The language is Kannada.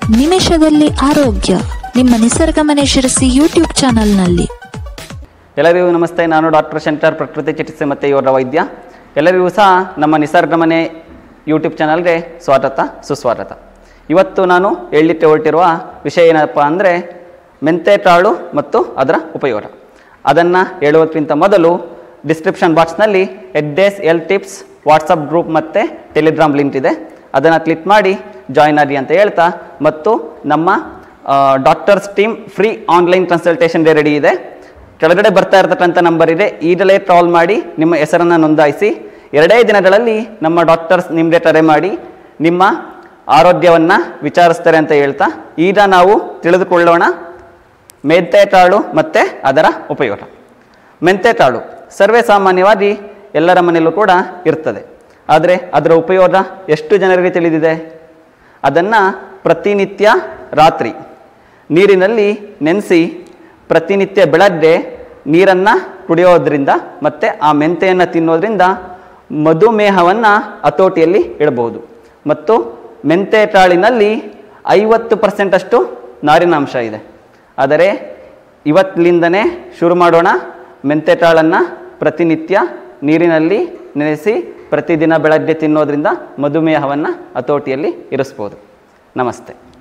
ನಿಮಿಷದಲ್ಲಿ ಆರೋಗ್ಯ ನಿಮ್ಮ ನಿಸರ್ಗ ಮನೆ ಶಿರಸಿ ಯೂಟ್ಯೂಬ್ ಚಾನಲ್ನಲ್ಲಿ ಎಲ್ಲರಿಗೂ ನಮಸ್ತೆ ನಾನು ಡಾಕ್ಟರ್ ಶಂಕರ್ ಪ್ರಕೃತಿ ಚಿಕಿತ್ಸೆ ಮತ್ತು ಯೋಗ ವೈದ್ಯ ಎಲ್ಲರಿಗೂ ಸಹ ನಮ್ಮ ನಿಸರ್ಗ ಮನೆ ಯೂಟ್ಯೂಬ್ ಚಾನಲ್ಗೆ ಸ್ವಾಗತ ಸುಸ್ವಾಗತ ಇವತ್ತು ನಾನು ಹೇಳಲಿಕ್ಕೆ ಹೊರಟಿರುವ ವಿಷಯ ಏನಪ್ಪ ಅಂದರೆ ಮೆಂತೆಕಾಳು ಮತ್ತು ಅದರ ಉಪಯೋಗ ಅದನ್ನು ಹೇಳುವುದಕ್ಕಿಂತ ಮೊದಲು ಡಿಸ್ಕ್ರಿಪ್ಷನ್ ಬಾಕ್ಸ್ನಲ್ಲಿ ಎಡ್ಡೇಸ್ ಎಲ್ ಟಿಪ್ಸ್ ವಾಟ್ಸಪ್ ಗ್ರೂಪ್ ಮತ್ತು ಟೆಲಿಗ್ರಾಮ್ ಲಿಂಕ್ ಇದೆ ಅದನ್ನು ಕ್ಲಿಕ್ ಮಾಡಿ ಜಾಯ್ನ್ ಆಗಿ ಅಂತ ಹೇಳ್ತಾ ಮತ್ತು ನಮ್ಮ ಡಾಕ್ಟರ್ಸ್ ಟೀಮ್ ಫ್ರೀ ಆನ್ಲೈನ್ ಕನ್ಸಲ್ಟೇಷನ್ಗೆ ರೆಡಿ ಇದೆ ಕೆಳಗಡೆ ಬರ್ತಾ ಇರತಕ್ಕಂಥ ನಂಬರ್ ಇದೆ ಈಗಲೇ ಕಾಲ್ ಮಾಡಿ ನಿಮ್ಮ ಹೆಸರನ್ನು ನೋಂದಾಯಿಸಿ ಎರಡೇ ದಿನಗಳಲ್ಲಿ ನಮ್ಮ ಡಾಕ್ಟರ್ಸ್ ನಿಮಗೆ ಕರೆ ಮಾಡಿ ನಿಮ್ಮ ಆರೋಗ್ಯವನ್ನು ವಿಚಾರಿಸ್ತಾರೆ ಅಂತ ಹೇಳ್ತಾ ಈಗ ನಾವು ತಿಳಿದುಕೊಳ್ಳೋಣ ಮೆಂತೆಕಾಳು ಮತ್ತು ಅದರ ಉಪಯೋಗ ಮೆಂತೆಕಾಳು ಸರ್ವೇ ಸಾಮಾನ್ಯವಾಗಿ ಎಲ್ಲರ ಮನೆಯಲ್ಲೂ ಕೂಡ ಇರ್ತದೆ ಆದರೆ ಅದರ ಉಪಯೋಗ ಎಷ್ಟು ಜನರಿಗೆ ತಿಳಿದಿದೆ ಅದನ್ನು ಪ್ರತಿನಿತ್ಯ ರಾತ್ರಿ ನೀರಿನಲ್ಲಿ ನೆನೆಸಿ ಪ್ರತಿನಿತ್ಯ ಬೆಳಗ್ಗೆ ನೀರನ್ನು ಕುಡಿಯೋದ್ರಿಂದ ಮತ್ತು ಆ ಮೆಂತೆಯನ್ನು ತಿನ್ನೋದ್ರಿಂದ ಮಧುಮೇಹವನ್ನು ಹತೋಟಿಯಲ್ಲಿ ಇಡಬಹುದು ಮತ್ತು ಮೆಂತೆ ಕಾಳಿನಲ್ಲಿ ಐವತ್ತು ಪರ್ಸೆಂಟಷ್ಟು ನಾರಿನಾಂಶ ಇದೆ ಆದರೆ ಇವತ್ತಿನಿಂದನೇ ಶುರು ಮಾಡೋಣ ಮೆಂತೆ ಕಾಳನ್ನು ಪ್ರತಿನಿತ್ಯ ನೀರಿನಲ್ಲಿ ನೆನೆಸಿ ಪ್ರತಿದಿನ ಬೆಳಗ್ಗೆ ತಿನ್ನೋದ್ರಿಂದ ಮಧುಮೇಹವನ್ನು ಹತೋಟಿಯಲ್ಲಿ ಇರಿಸ್ಬೋದು ನಮಸ್ತೆ